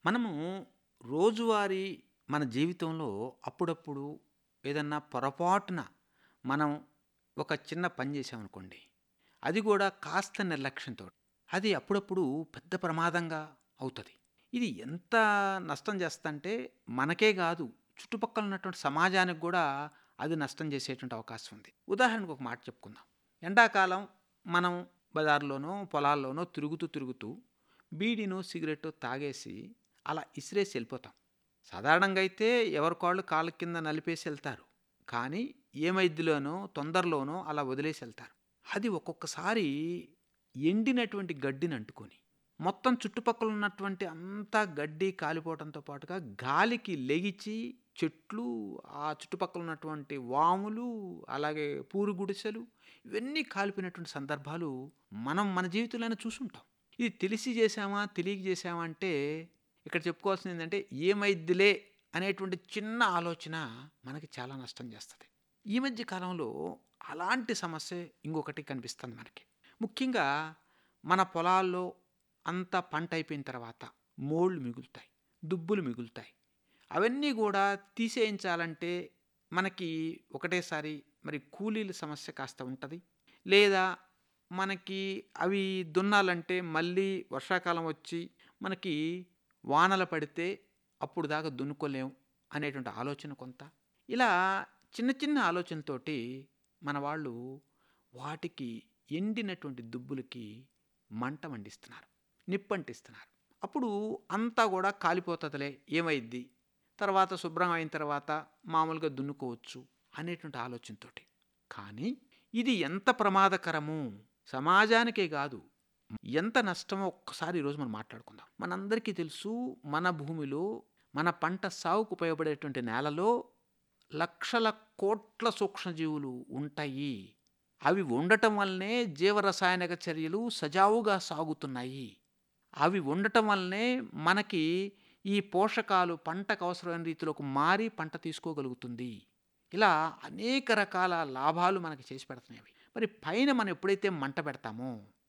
మనము రోజువారీ మన జీవితంలో అప్పుడప్పుడు ఏదన్నా పొరపాటున మనం ఒక చిన్న పని చేసామనుకోండి అది కూడా కాస్త నిర్లక్ష్యంతో అది అప్పుడప్పుడు పెద్ద ప్రమాదంగా అవుతుంది ఇది ఎంత నష్టం చేస్తుందంటే మనకే కాదు చుట్టుపక్కల ఉన్నటువంటి సమాజానికి కూడా అది నష్టం చేసేటువంటి అవకాశం ఉంది ఉదాహరణకు ఒక మాట చెప్పుకుందాం ఎండాకాలం మనం బజార్లోనో పొలాల్లోనో తిరుగుతూ తిరుగుతూ బీడీను సిగరెట్ తాగేసి అలా ఇసిరేసి వెళ్ళిపోతాం సాధారణంగా అయితే ఎవరికాళ్ళు కాళ్ళ కింద నలిపేసి వెళ్తారు కానీ ఏ మధ్యలోనో తొందరలోనో అలా వదిలేసి వెళ్తారు అది ఒక్కొక్కసారి ఎండినటువంటి గడ్డిని అంటుకొని మొత్తం చుట్టుపక్కల ఉన్నటువంటి అంతా గడ్డి కాలిపోవడంతో పాటుగా గాలికి లెగిచి చెట్లు ఆ చుట్టుపక్కల ఉన్నటువంటి వాములు అలాగే పూరు గుడిసెలు ఇవన్నీ కాలిపోయినటువంటి సందర్భాలు మనం మన జీవితంలోనే చూసుంటాం ఇది తెలిసి చేసామా తెలియక చేసామా అంటే ఇక్కడ చెప్పుకోవాల్సింది ఏంటంటే ఏమైద్దిలే అనేటువంటి చిన్న ఆలోచన మనకి చాలా నష్టం చేస్తుంది ఈ మధ్య కాలంలో అలాంటి సమస్య ఇంకొకటి కనిపిస్తుంది మనకి ముఖ్యంగా మన పొలాల్లో అంతా పంట అయిపోయిన తర్వాత మోళ్ళు మిగులుతాయి దుబ్బులు మిగులుతాయి అవన్నీ కూడా తీసేయించాలంటే మనకి ఒకటేసారి మరి కూలీల సమస్య కాస్త ఉంటుంది లేదా మనకి అవి దున్నాలంటే మళ్ళీ వర్షాకాలం వచ్చి మనకి వానలు పడితే అప్పుడు దాకా దున్నుకోలేం అనేటువంటి ఆలోచన కొంత ఇలా చిన్న చిన్న ఆలోచనతోటి మన వాళ్ళు వాటికి ఎండినటువంటి దుబ్బులకి మంట మండిస్తున్నారు నిప్పంటిస్తున్నారు అప్పుడు అంతా కూడా కాలిపోతుందిలే ఏమైద్ది తర్వాత శుభ్రం అయిన తర్వాత మామూలుగా దున్నుకోవచ్చు అనేటువంటి ఆలోచనతోటి కానీ ఇది ఎంత ప్రమాదకరము సమాజానికే కాదు ఎంత నష్టమో ఒక్కసారి ఈరోజు మనం మాట్లాడుకుందాం మనందరికీ తెలుసు మన భూమిలో మన పంట సాగుకు ఉపయోగపడేటువంటి నేలలో లక్షల కోట్ల సూక్ష్మజీవులు ఉంటాయి అవి ఉండటం వల్లనే జీవరసాయనిక చర్యలు సజావుగా సాగుతున్నాయి అవి ఉండటం వల్లనే మనకి ఈ పోషకాలు పంటకు అవసరమైన రీతిలోకి మారి పంట తీసుకోగలుగుతుంది ఇలా అనేక రకాల లాభాలు మనకి చేసి పెడుతున్నాయి మరి పైన మనం ఎప్పుడైతే మంట పెడతామో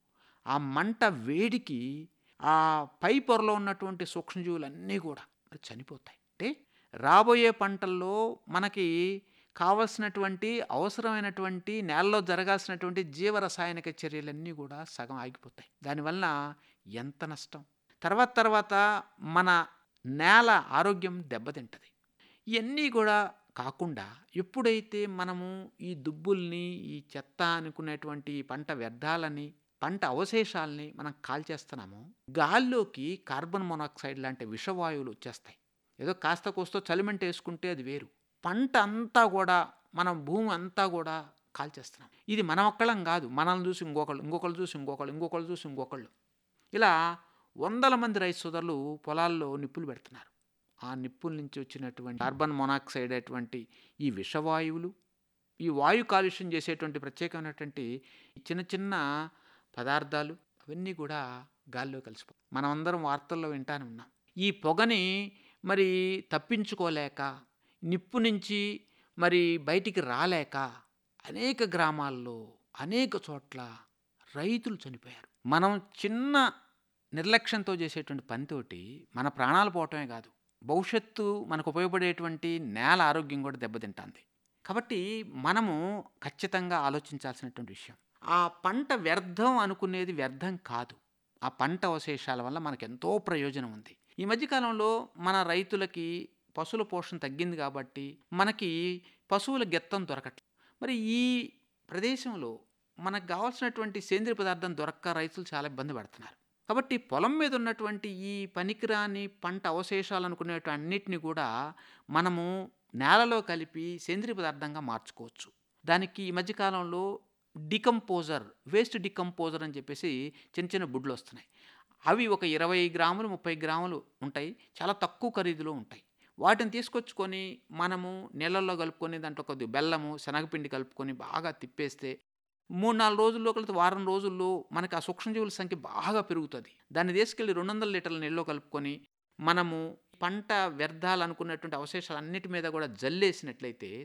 ఆ మంట వేడికి ఆ పై పొరలో ఉన్నటువంటి సూక్ష్మజీవులన్నీ కూడా మరి చనిపోతాయి అంటే రాబోయే పంటల్లో మనకి కావలసినటువంటి అవసరమైనటువంటి నేలలో జరగాల్సినటువంటి జీవరసాయనిక చర్యలన్నీ కూడా సగం ఆగిపోతాయి దానివల్ల ఎంత నష్టం తర్వాత తర్వాత మన నేల ఆరోగ్యం దెబ్బతింటది ఇవన్నీ కూడా కాకుండా ఎప్పుడైతే మనము ఈ దుబ్బుల్ని ఈ చెత్త అనుకునేటువంటి పంట వ్యర్థాలని పంట అవశేషాలని మనం కాల్చేస్తున్నామో గాల్లోకి కార్బన్ మొనాక్సైడ్ లాంటి విషవాయువులు వచ్చేస్తాయి ఏదో కాస్త కోస్తో చలిమంట వేసుకుంటే అది వేరు పంట అంతా కూడా మనం భూమి అంతా కూడా కాల్చేస్తున్నాం ఇది మన ఒక్కళ్ళం కాదు మనల్ని చూసి ఇంకొకళ్ళు ఇంకొకళ్ళు చూసి ఇంకొకళ్ళు ఇంకొకళ్ళు చూసి ఇంకొకళ్ళు ఇలా వందల మంది రైతు సోదరులు పొలాల్లో నిప్పులు పెడుతున్నారు ఆ నిప్పుల నుంచి వచ్చినటువంటి కార్బన్ మొనాక్సైడ్ అటువంటి ఈ విషవాయువులు ఈ వాయు కాలుష్యం చేసేటువంటి ప్రత్యేకమైనటువంటి చిన్న చిన్న పదార్థాలు అవన్నీ కూడా గాల్లో కలిసిపోయి మనం అందరం వార్తల్లో వింటానే ఉన్నాం ఈ పొగని మరి తప్పించుకోలేక నిప్పు నుంచి మరి బయటికి రాలేక అనేక గ్రామాల్లో అనేక చోట్ల రైతులు చనిపోయారు మనం చిన్న నిర్లక్ష్యంతో చేసేటువంటి పనితోటి మన ప్రాణాలు పోవటమే కాదు భవిష్యత్తు మనకు ఉపయోగపడేటువంటి నేల ఆరోగ్యం కూడా దెబ్బతింటుంది కాబట్టి మనము ఖచ్చితంగా ఆలోచించాల్సినటువంటి విషయం ఆ పంట వ్యర్థం అనుకునేది వ్యర్థం కాదు ఆ పంట అవశేషాల వల్ల మనకు ఎంతో ప్రయోజనం ఉంది ఈ మధ్యకాలంలో మన రైతులకి పశువుల పోషణ తగ్గింది కాబట్టి మనకి పశువుల గెత్తం దొరకట్లేదు మరి ఈ ప్రదేశంలో మనకు కావాల్సినటువంటి సేంద్రియ పదార్థం దొరక్క రైతులు చాలా ఇబ్బంది పడుతున్నారు కాబట్టి పొలం మీద ఉన్నటువంటి ఈ పనికిరాని పంట అవశేషాలు అనుకునేటువంటి అన్నిటిని కూడా మనము నేలలో కలిపి సేంద్రియ పదార్థంగా మార్చుకోవచ్చు దానికి ఈ మధ్యకాలంలో డికంపోజర్ వేస్ట్ డికంపోజర్ అని చెప్పేసి చిన్న చిన్న బుడ్లు వస్తున్నాయి అవి ఒక ఇరవై గ్రాములు ముప్పై గ్రాములు ఉంటాయి చాలా తక్కువ ఖరీదులో ఉంటాయి వాటిని తీసుకొచ్చుకొని మనము నీళ్ళల్లో కలుపుకొని దాంట్లో కొద్ది బెల్లము శనగపిండి కలుపుకొని బాగా తిప్పేస్తే మూడు నాలుగు రోజుల్లో కలిసి వారం రోజుల్లో మనకి ఆ సూక్ష్మజీవుల సంఖ్య బాగా పెరుగుతుంది దాన్ని తీసుకెళ్ళి రెండు వందల లీటర్ల నీళ్ళలో కలుపుకొని మనము పంట వ్యర్థాలు అనుకున్నటువంటి అవశేషాలు అన్నిటి మీద కూడా జల్లేసినట్లయితే